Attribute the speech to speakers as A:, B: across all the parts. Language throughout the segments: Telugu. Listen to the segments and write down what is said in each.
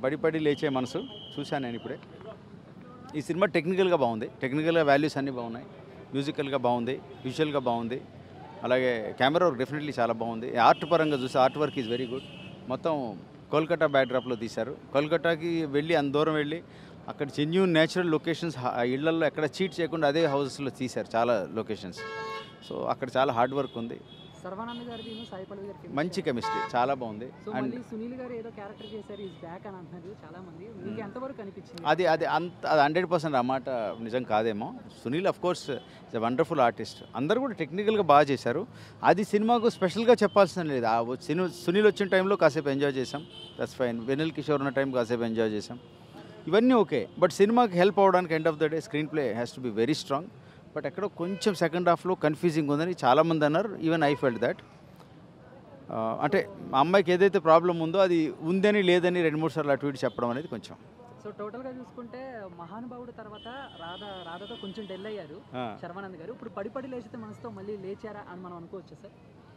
A: పడి పడి లేచే మనసు చూశాను నేను ఇప్పుడే ఈ సినిమా టెక్నికల్గా బాగుంది టెక్నికల్గా వాల్యూస్ అన్నీ బాగున్నాయి మ్యూజికల్గా బాగుంది విజువల్గా బాగుంది అలాగే కెమెరా వర్క్ డెఫినెట్లీ చాలా బాగుంది ఆర్ట్ పరంగా చూస్తే art work is very good మొత్తం కోల్కతా బ్యాక్డ్రాప్లో తీశారు కోల్కతాకి వెళ్ళి అంత దూరం వెళ్ళి అక్కడ జెన్యూన్ నేచురల్ లొకేషన్స్ ఇళ్లలో ఎక్కడ చీట్ చేయకుండా అదే హౌసెస్లో తీశారు చాలా లొకేషన్స్ సో అక్కడ చాలా హార్డ్ వర్క్ ఉంది
B: సర్వానంద్ గారిది సాయి పల్లవి గారికి
A: మంచి కెమిస్ట్రీ చాలా బాగుంది
B: సో
A: అండ్
B: మళ్ళీ సునీల్ గారు ఏదో క్యారెక్టర్ చేశారు ఈజ్ బ్యాక్ అని అంటున్నారు చాలా మంది మీకు ఎంతవరకు అనిపించింది
A: అది అది అంత అది హండ్రెడ్ పర్సెంట్ ఆ మాట నిజం కాదేమో Sunil of course is a wonderful artist అందరూ కూడా టెక్నికల్గా బాగా చేశారు అది సినిమాకు స్పెషల్గా చెప్పాల్సిన లేదు ఆ వ- సిని- సునీల్ వచ్చిన టైంలో కాసేపు ఎంజాయ్ చేసాం దట్స్ ఫైన్ వెనిల్ కిషోర్ ఉన్న టైం కాసేపు ఎంజాయ్ చేసాం ఇవన్నీ ఓకే బట్ సినిమాకి హెల్ప్ అవ్వడానికి end of the day screen play has to be very strong but ఎక్కడో కొంచెం సెకండ్ హాఫ్లో కన్ఫ్యూజింగ్ ఉందని చాలామంది అన్నారు ఈవెన్ ఐ ఫెల్ట్ దట్ అంటే మా అమ్మాయికి ఏదైతే ప్రాబ్లం ఉందో అది ఉందని లేదని రెండు మూడు సార్లు అటు ఇటు చెప్పడం అనేది కొంచెం
B: సో టోటల్గా చూసుకుంటే మహానుభావుడు తర్వాత రాధ రాధతో కొంచెం డెల్ అయ్యారు
A: ఆ.
B: శర్వానంద్ గారు ఇప్పుడు పడి పడి లేచితే మనసుతో మళ్ళీ లేచారా అని మనం అనుకోవచ్చు సార్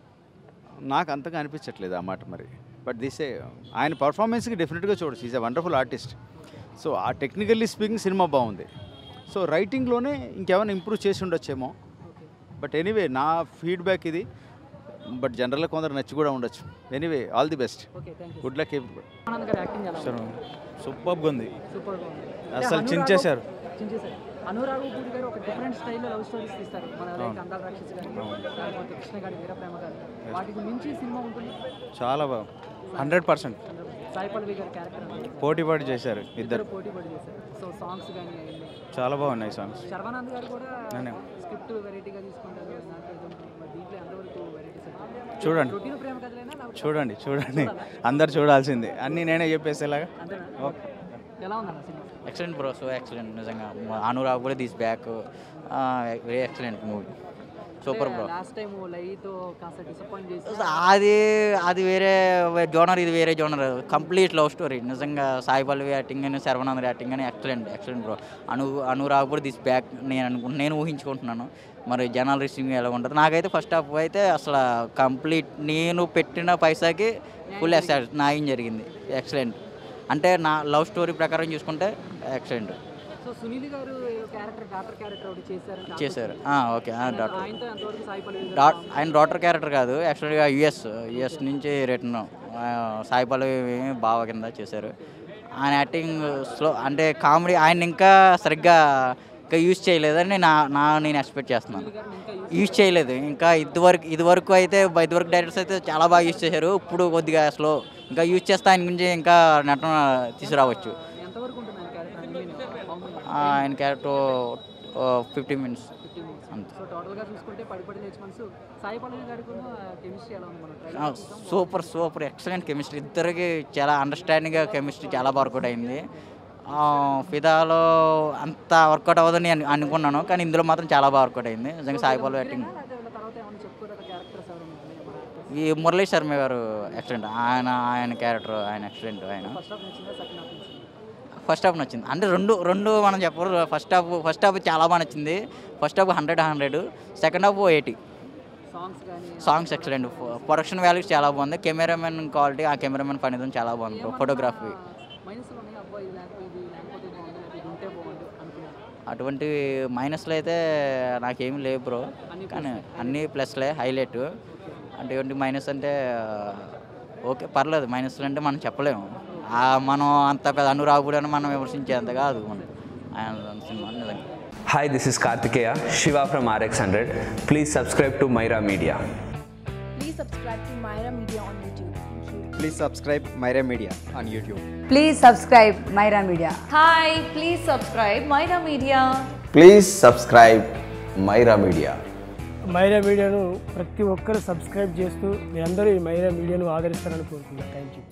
A: నాకు అంతగా అనిపించట్లేదు ఆ మాట మరి బట్ దిసే ఆయన పర్ఫార్మెన్స్కి డెఫినెట్గా చూడొచ్చు is a wonderful artist so ఆ టెక్నికల్లీ స్పీకింగ్ సినిమా బాగుంది సో రైటింగ్లోనే ఇంకేమైనా ఇంప్రూవ్ చేసి ఉండొచ్చేమో
B: ఓకే
A: బట్ ఎనీవే నా ఫీడ్బ్యాక్ ఇది బట్ జనరల్గా కొందరు నచ్చి కూడా ఉండొచ్చు anyway all the best
B: okay thank you
A: good luck
B: Sharwanand గారు యాక్టింగ్ ఎలా
C: సూపర్గా ఉంది
B: సూపర్ గా ఉంది
C: అసలు
B: అంటే
C: చించేశారు.
B: అనురాగ్ చించేశారు అనురాగ్ పూరి గారు ఒక డిఫరెంట్ స్టైల్లో లవ్ స్టోరీస్ తీస్తారు మన లైక్ అందాల రాక్షసి గారి లేకపోతే కృష్ణ గారి వీరప్రేమ గారి వాటికి మించి సినిమా ఉంటుంది
C: చాలా బాగా హండ్రెడ్ పర్సెంట్
B: సాయి పల్లవి గారి క్యారెక్టర్ అనేది
C: పోటీ పడి చేశారు
B: ఇద్దరు
C: ఇద్దరు
B: పోటీ పడి చేశారు సో సాంగ్స్ కానీ అవన్నీ
C: చాలా బాగున్నాయి సాంగ్స్
B: శర్వానంద్ గారు కూడా
C: నేనే.
B: స్క్రిప్ట్ వెరైటీగా తీసుకుంటారు దాంట్లో ఏదో ఉంటుంది. మరి దీంట్లో ఎంతవరకు వెరైటీస్
C: చూడండి
B: రొటీన్ ప్రేమ కథలైనా లేకపోతే
C: చూడండి చూడండి అందరు చూడాల్సిందే అన్నీ నేనే చెప్పేసేలాగా
B: అంతేనా ఎలా ఉందన్న సినిమా
D: ఎక్సలెంట్ బ్రో సో ఎక్సలెంట్ నిజంగా అనురాగ్ కూడా these back very excellent movie super bro
B: last time లైతో కాస్త డిసప్పాయింట్ చేసి
D: అది అది వేరే జోనర్ ఇది వేరే జోనర్ కంప్లీట్ లవ్ స్టోరీ నిజంగా సాయి పల్లవి యాక్టింగ్ అని శర్వనంద్ యాక్టింగ్ అని ఎక్సలెంట్ ఎక్సలెంట్ బ్రో అను అనురాగ్ కూడా దిస్ బ్యాక్ నేను అనుకు నేను ఊహించుకుంటున్నాను మరి జనాల రిసీవింగ్ ఎలా ఉంటుంది నాకైతే ఫస్ట్ హాఫ్ అయితే అసలు కంప్లీట్ నేను పెట్టిన పైసాకి ఫుల్ న్యాయం జరిగింది ఎక్సలెంట్ అంటే నా లవ్ స్టోరీ ప్రకారం చూసుకుంటే ఎక్సలెంట్
B: సో సునీల్ గారు క్యారెక్టర్ డాక్టర్ క్యారెక్టర్ ఒకటి చేశారు
D: చేశారు ఓకే డాక్టర్
B: ఆయనతో ఎంతవరకు సాయి పల్లవి గారు
D: డాట్ ఆయన డాటర్ క్యారెక్టర్ కాదు యాక్చువల్గా యుఎస్ యుఎస్ నుంచి రిటర్న్ సాయి పల్లవి బావ కింద చేశారు ఆయన యాక్టింగ్ స్లో అంటే కామెడీ ఆయన ఇంకా సరిగ్గా ఇంకా యూజ్ చేయలేదని నా నా నేను ఎక్స్పెక్ట్ చేస్తున్నాను యూజ్ చేయలేదు ఇంకా ఇదివరకు ఇదివరకు అయితే ఇదివరకు డైరెక్టర్స్ అయితే చాలా బాగా యూజ్ చేశారు ఇప్పుడు కొద్దిగా స్లో ఇంకా యూజ్ చేస్తే ఆయన గురించి ఇంకా నటన తీసుకురావచ్చు
B: ఎంతవరకు ఉంటుంది ఆయన క్యారెక్టర్ ఐ మీన్
D: ఆ, ఆయన character fifty minutes
B: fifty minutes
D: అంతే
B: సో టోటల్గా చూసుకుంటే పడి పడి లేచి మనసు సాయి పల్లవి గారికి కెమిస్ట్రీ ఎలా ఉంది మనం
D: ఆ,
B: ట్రైలర్ చూసాం.
D: సూపర్ సూపర్ ఎక్సలెంట్ కెమిస్ట్రీ ఇద్దరికి చాలా అండర్స్టాండింగ్గా కెమిస్ట్రీ చాలా బాగా వర్కౌట్ అయింది ఆ, ఫిదాలో అంత వర్కౌట్ అవ్వదని నేను అనుకున్నాను కానీ ఇందులో మాత్రం చాలా బాగా వర్కౌట్ అయింది నిజంగా సాయి పల్లవి యాక్టింగ్
B: లేకపోతే వీళ్ళ తర్వాత ఏమైనా చెప్పుకోదగ్గ క్యారెక్టర్స్ ఎవరైనా ఉన్నాయా మన actors?
D: ఈ మురళీ శర్మ గారు ఎక్సలెంట్ ఆయన ఆయన క్యారెక్టర్ ఆయన ఎక్సలెంట్ ఆయన
B: ఫస్ట్ హాఫ్ నచ్చిందా సెకండ్ హాఫ్ నచ్చిందా
D: ఫస్ట్ హాఫ్ నచ్చింది అంటే రెండు రెండు మనం చెప్పరు ఫస్ట్ హాఫ్ ఫస్ట్ హాఫ్ చాలా బాగా నచ్చింది first half hundred hundred second half eighty
B: songs కానీ
D: సాంగ్స్ ఎక్సలెంట్ ప్రొడక్షన్ వాల్యూస్ చాలా బాగుంది కెమెరామెన్ క్వాలిటీ ఆ కెమెరామెన్ పనితం చాలా బాగుంది ఫోటోగ్రఫీ
B: మైనస్లో ఉన్నాయి అబ్బా ఇది లేకపోతే ఇది లేకపోతే బాగుంది లేకపోతే ఇది ఉంటే బాగుంది అనుకున్నాను
D: అటువంటి మైనస్లు అయితే నాకేం లేవు బ్రో కానీ అన్నీ ప్లస్లే హైలైట్ అటువంటి మైనస్ అంటే ఓకే పర్లేదు మైనస్లు అంటే మనం చెప్పలేము ఆ మనం అంత పెద్ద అనురాగుడు అని మనం విమర్శించేంత కాదు మనం ఆయన సినిమా నిజంగా
E: Hi, this is Kartikeya, Shiva from RX100. Please subscribe to Myra Media.
F: Please subscribe to Myra Media on YouTube. Thank you.
G: Please subscribe Myra Media on YouTube.
H: Please subscribe Myra Media.
F: Hi, please subscribe Myra Media.
E: Please subscribe Myra Media.
I: Myra మీడియాను ప్రతి ఒక్కరు సబ్స్క్రైబ్ చేస్తూ మీరందరూ ఈ మైరా మీడియాను ఆదరిస్తారని కోరుకుంటున్నాను థ్యాంక్ యూ